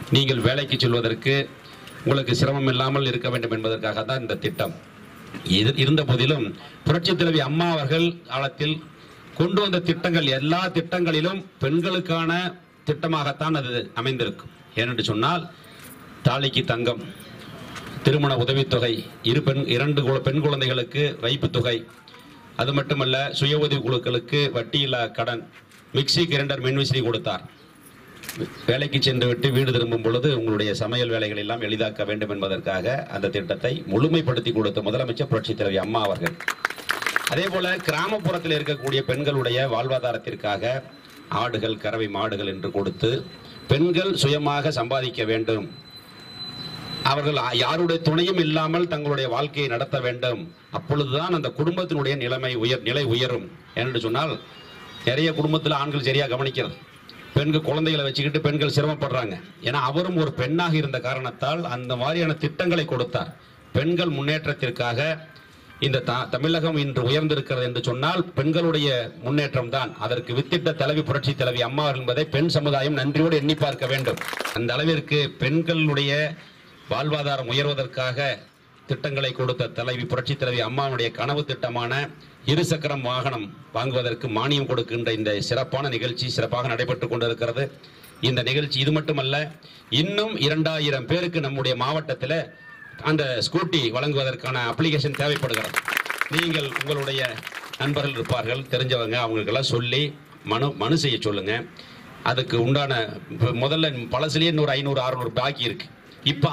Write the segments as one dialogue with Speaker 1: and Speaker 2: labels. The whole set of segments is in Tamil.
Speaker 1: நீங்கள் வேலைக்கு செல்வதற்கு உங்களுக்கு சிரமம் இல்லாமல் இருக்க வேண்டும் என்பதற்காக தான் இந்த திட்டம் இது இருந்த போதிலும் புரட்சித் தலைவி அம்மா அவர்கள் காலத்தில் கொண்டு வந்த திட்டங்கள் எல்லா திட்டங்களிலும் பெண்களுக்கான திட்டமாகத்தான் அது அமைந்திருக்கும் ஏனென்று சொன்னால் தாலிக்கு தங்கம் திருமண உதவித்தொகை இரு பெண் இரண்டு குழ- பெண் குழந்தைகளுக்கு வைப்புத் தொகை அது மட்டுமல்ல சுய உதவி குழுக்களுக்கு வட்டியில்லா கடன் மிக்சி கிரைண்டர் மின்விசிறி கொடுத்தார் வேலைக்கு சென்று விட்டு வீடு திரும்பும் பொழுது உங்களுடைய சமையல் வேலைகள் எல்லாம் எளிதாக்க வேண்டும் என்பதற்காக அந்த திட்டத்தை முழுமைப்படுத்தி கொடுத்த முதலமைச்சர் புரட்சித் தலைவி அம்மா அவர்கள் அதே போல கிராமப்புறத்தில் இருக்கக்கூடிய பெண்களுடைய வாழ்வாதாரத்திற்காக ஆடுகள் கறவை மாடுகள் என்று கொடுத்து பெண்கள் சுயமாக சம்பாதிக்க வேண்டும் அவர்கள் யாருடைய துணையும் இல்லாமல் தங்களுடைய வாழ்க்கையை நடத்த வேண்டும் அப்பொழுதுதான் அந்த குடும்பத்தினுடைய நிலைமை உயர் நிலை உயரும் என்று சொன்னால் நிறைய குடும்பத்தில் ஆண்கள் சரியா கவனிக்கிறது பெண்கள் குழந்தைகளை வச்சுக்கிட்டு பெண்கள் சிரமப்படுறாங்க ஏன்னா அவரும் ஒரு பெண்ணாக இருந்த காரணத்தால் அந்த மாதிரியான திட்டங்களை கொடுத்தார் பெண்கள் முன்னேற்றத்திற்காக இந்த த- தமிழகம் இன்று உயர்ந்திருக்கிறது என்று சொன்னால் பெண்களுடைய முன்னேற்றம் தான் அதற்கு வித்திட்ட தலைவி புரட்சி தலைவி அம்மா என்பதை பெண் சமுதாயம் நன்றியோடு எண்ணி பார்க்க வேண்டும் அந்த அளவிற்கு பெண்களுடைய வாழ்வாதாரம் உயர்வதற்காக திட்டங்களை கொடுத்த தலைவி புரட்சி தலைவி அம்மாவுடைய கனவு திட்டமான இருசக்கரம் வாகனம் வாங்குவதற்கு மானியம் கொடுக்கின்ற இந்த சிறப்பான நிகழ்ச்சி சிறப்பாக நடைபெற்றுக் கொண்டிருக்கிறது இந்த நிகழ்ச்சி இது மட்டுமல்ல இன்னும் இரண்டாயிரம் பேருக்கு நம்முடைய மாவட்டத்தில் அந்த ஸ்கூட்டி வழங்குவதற்கான அப்ளிகேஷன் தேவைப்படுகிறது நீங்கள் உங்களுடைய நண்பர்கள் இருப்பார்கள் தெரிஞ்சவங்க அவங்களுக்கெல்லாம் சொல்லி மனு மனு செய்ய சொல்லுங்க அதுக்கு உண்டான இப்ப முதல்ல பழசுலேயே இன்னொரு ஐநூறு அறுநூறு பாக்கி இருக்கு இப்போ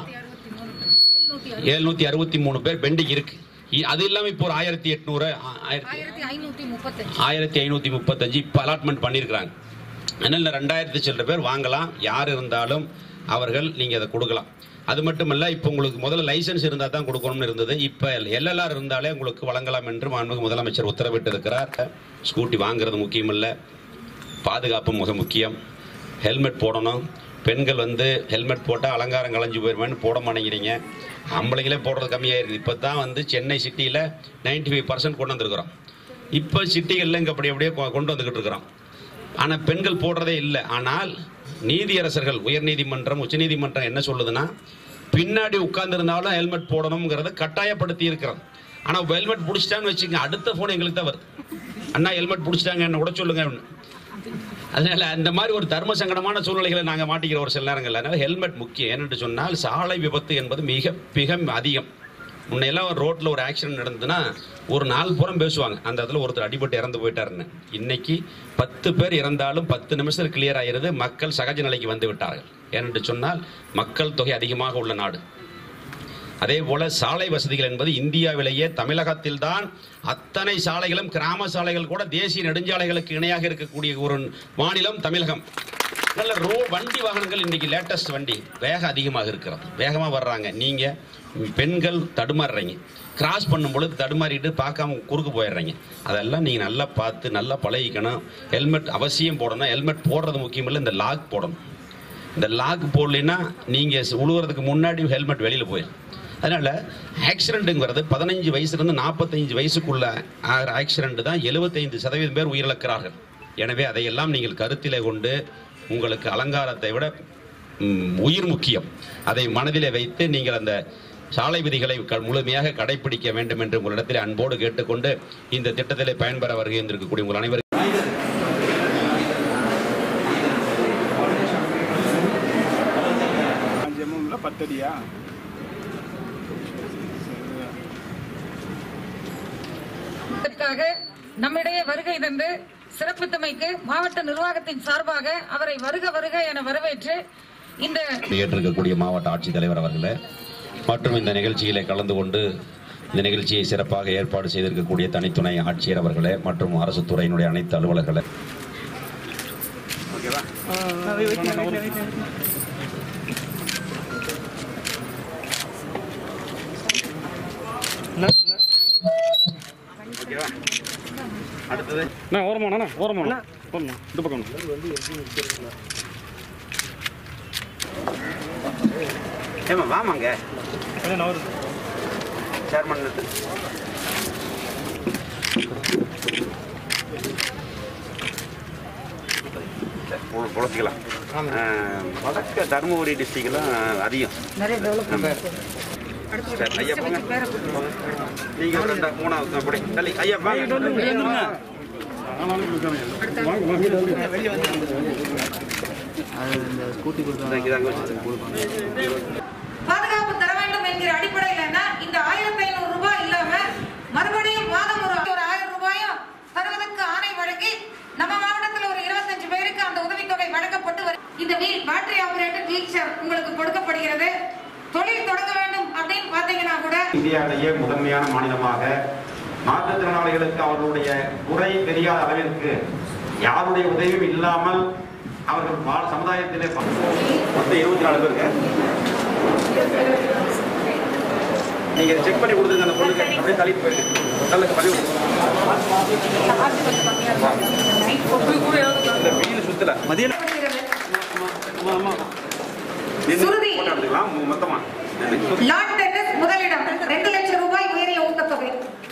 Speaker 1: எழுநூத்தி அறுபத்தி மூணு பேர் பெண்டிங் இருக்கு இ- அது இல்லாம இப்போ ஒரு ஆயிரத்தி எட்நூறு ஆயிரத்தி
Speaker 2: ஆயிரத்தி ஐநூத்தி முப்பத்தஞ்சு
Speaker 1: ஆயிரத்தி ஐநூத்தி முப்பத்தஞ்சு இப்போ அலாட்மெண்ட் பண்ணியிருக்கிறாங்க அதனால ரெண்டாயிரத்தி சில்லற பேர் வாங்கலாம் யார் இருந்தாலும் அவர்கள் நீங்க அதை கொடுக்கலாம் அது மட்டும் இல்ல இப்போ உங்களுக்கு முதல்ல லைசென்ஸ் இருந்தால் தான் கொடுக்கணும்னு இருந்தது இப்போ எல்எல்ஆர் இருந்தாலே உங்களுக்கு வழங்கலாம் என்று மாண்புமிகு முதலமைச்சர் உத்தரவிட்டு இருக்கிறார் ஸ்கூட்டி வாங்குறது முக்கியம் இல்லை பாதுகாப்பு மிக முக்கியம் ஹெல்மெட் போடணும் பெண்கள் வந்து ஹெல்மெட் போட்டால் அலங்காரம் கலைஞ்சு போயிருவேன்னு போட மாட்டேங்கிறீங்க ஆம்பளைங்களே போடுறது கம்மியாயிருது இப்போ தான் வந்து சென்னை சிட்டியில் 95% ஃபைவ் பர்சன்ட் கொண்டு வந்திருக்கிறோம் இப்போ சிட்டிகளில் இங்கே அப்படி அப்படியே கொ- கொண்டு வந்துக்கிட்டு இருக்கிறோம் ஆனால் பெண்கள் போடுறதே இல்லை ஆனால் நீதியரசர்கள் உயர்நீதிமன்றம் உச்சநீதிமன்றம் என்ன சொல்லுதுன்னா பின்னாடி உட்கார்ந்திருந்தாலும் ஹெல்மெட் போடணுங்கிறத கட்டாயப்படுத்தி இருக்கிறோம் ஆனால் ஹெல்மெட் பிடிச்சிட்டான்னு வச்சுக்கோங்க அடுத்த ஃபோன் எங்களுக்கு தான் வருது அண்ணா ஹெல்மெட் பிடிச்சிட்டாங்க என்ன கூட சொல்லுங்க அதனால அந்த மாதிரி ஒரு தர்ம சங்கடமான சூழ்நிலைகளை நாங்கள் மாட்டிக்கிற ஒரு சில நேரங்கள் அதனால ஹெல்மெட் முக்கியம் ஏனென்று சொன்னால் சாலை விபத்து என்பது மிக மிக அதிகம் முன்னையெல்லாம் ஒரு ரோட்டில் ஒரு ஆக்சிடென்ட் நடந்ததுன்னா ஒரு நாள் புறம் பேசுவாங்க அந்த இடத்துல ஒருத்தர் அடிபட்டு இறந்து போயிட்டாருன்னு இன்னைக்கு பத்து பேர் இறந்தாலும் பத்து நிமிஷம் கிளியர் ஆகிறது மக்கள் சகஜ நிலைக்கு வந்து விட்டார்கள் ஏனென்று சொன்னால் மக்கள் தொகை அதிகமாக உள்ள நாடு அதே போல சாலை வசதிகள் என்பது இந்தியாவிலேயே தமிழகத்தில்தான் அத்தனை சாலைகளும் கிராம சாலைகள் கூட தேசிய நெடுஞ்சாலைகளுக்கு இணையாக இருக்கக்கூடிய ஒரு மாநிலம் தமிழகம் நல்ல ரோ வண்டி வாகனங்கள் இன்னைக்கு லேட்டஸ்ட் வண்டி வேகம் அதிகமாக இருக்கிறது வேகமாக வர்றாங்க நீங்க பெண்கள் தடுமாறுறீங்க கிராஸ் பண்ணும் பொழுது தடுமாறிட்டு பார்க்காம குறுக்கு போயிடுறீங்க அதெல்லாம் நீங்கள் நல்லா பார்த்து நல்லா பழகிக்கணும் ஹெல்மெட் அவசியம் போடணும் ஹெல்மெட் போடுறது முக்கியம் இல்லை இந்த லாக் போடணும் இந்த லாக் போடலைன்னா நீங்கள் உழுவுறதுக்கு முன்னாடி ஹெல்மெட் வெளியில் போயிடும் அதனால் ஆக்சிடெண்ட்டுங்கிறது பதினஞ்சு வயசுலேருந்து நாற்பத்தஞ்சு வயசுக்குள்ள ஆகிற ஆக்சிடெண்ட் தான் எழுபத்தைந்து சதவீதம் பேர் உயிரிழக்கிறார்கள் எனவே அதையெல்லாம் நீங்கள் கருத்திலே கொண்டு உங்களுக்கு அலங்காரத்தை விட ம், உயிர் முக்கியம் அதை மனதிலே வைத்து நீங்கள் அந்த சாலை விதிகளை க- முழுமையாக கடைபிடிக்க வேண்டும் என்று உங்களிடத்தில் அன்போடு கேட்டுக்கொண்டு இந்த திட்டத்திலே பயன்பெற வருகின்றிருக்கக்கூடிய உங்கள் அனைவரும்
Speaker 3: அஞ்சு எம்எம்ல பத்தடியா
Speaker 2: இதற்காக நம்மிடையே வருகை தந்து சிறப்பித்தமைக்கு மாவட்ட நிர்வாகத்தின் சார்பாக அவரை வருக வருக என வரவேற்று இந்த
Speaker 1: ஏற்றிருக்கக்கூடிய மாவட்ட ஆட்சித்தலைவர் அவர்களே மற்றும் இந்த நிகழ்ச்சியிலே கலந்து கொண்டு இந்த நிகழ்ச்சியை சிறப்பாக ஏற்பாடு செய்திருக்கக்கூடிய தனித்துணை ஆட்சியர் அவர்களே மற்றும் அரசு துறையினுடைய அனைத்து அலுவலர்களே
Speaker 3: ஓகேவா ஓகேவா அடுத்தது
Speaker 4: அண்ணா ஓரமாண்ணா ஓரமாண்ணா ஓரமா இந்த பக்கம்
Speaker 3: ஏமா வாமாங்க சேர்மன் பொழச்சிக்கலாம் வடக்கு தருமபுரி டிஸ்ட்ரிக்ட்லாம் அதிகம்
Speaker 2: நிறைய டெவலப்
Speaker 3: சரி ஐயா போங்க நீங்க ஒரு ரெண்டா மூணாவது அப்படி தள்ளி ஐயா வாங்க இந்த இதாங்க வச்சுருங்க
Speaker 2: பாதுகாப்பு தர வேண்டும் என்கிற அடிப்படையில இந்த ஆயிரத்தி ஐநூறு ரூபாய் இல்லாம மறுபடியும் மாதம் ஒரு ஒரு ஆயிரம் ரூபாயும் தருவதற்கு ஆணை வழங்கி நம்ம மாவட்டத்தில் ஒரு இருபத்தஞ்சு பேருக்கு அந்த உதவித்தொகை வழங்கப்பட்டு வரு- இந்த wheel battery operated wheelchair உங்களுக்கு கொடுக்கப்படுகிறது தொழில் தொடங்க வேண்டும் அப்படின்னு பாத்தீங்கன்னா கூட
Speaker 5: இந்தியாவிலேயே முதன்மையான மாநிலமாக மாற்றுத்திறனாளிகளுக்கு அவர்களுடைய குறை தெரியாத அளவிற்கு யாருடைய உதவியும் இல்லாமல் அவர்கள் வாழ் சமுதாயத்திலே ப-
Speaker 3: மொத்தம் இருபத்தி நாலு பேருக்கு நீங்க செக் பண்ணி கொடுத்துருங்க அந்த பொண்ணுக்கு அப்படியே தள்ளிட்டு போயிருக்கு தள்ளுங்க பதிவு இல்ல வீல் சுத்தல மதியம்
Speaker 2: சுருதி.
Speaker 3: போட்டோ எடுத்துக்கலாம் மொ- மொத்தமா நின்னு சுத்தி.
Speaker 2: லான் டென்னிஸ் முதலிடம் ரெண்டு லட்சம் ரூபாய் உயரிய ஊக்கத்தொகை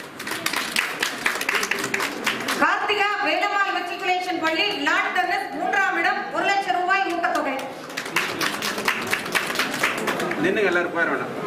Speaker 2: கார்த்திகா வேலம்மாள் மெட்ரிகுலேஷன் பள்ளி லான் டென்னிஸ் மூன்றாம் இடம் ஒரு லட்சம் ரூபாய் ஊக்கத்தொகை
Speaker 3: நின்னுங்க எல்லாரும் போயிட வேண்டாம்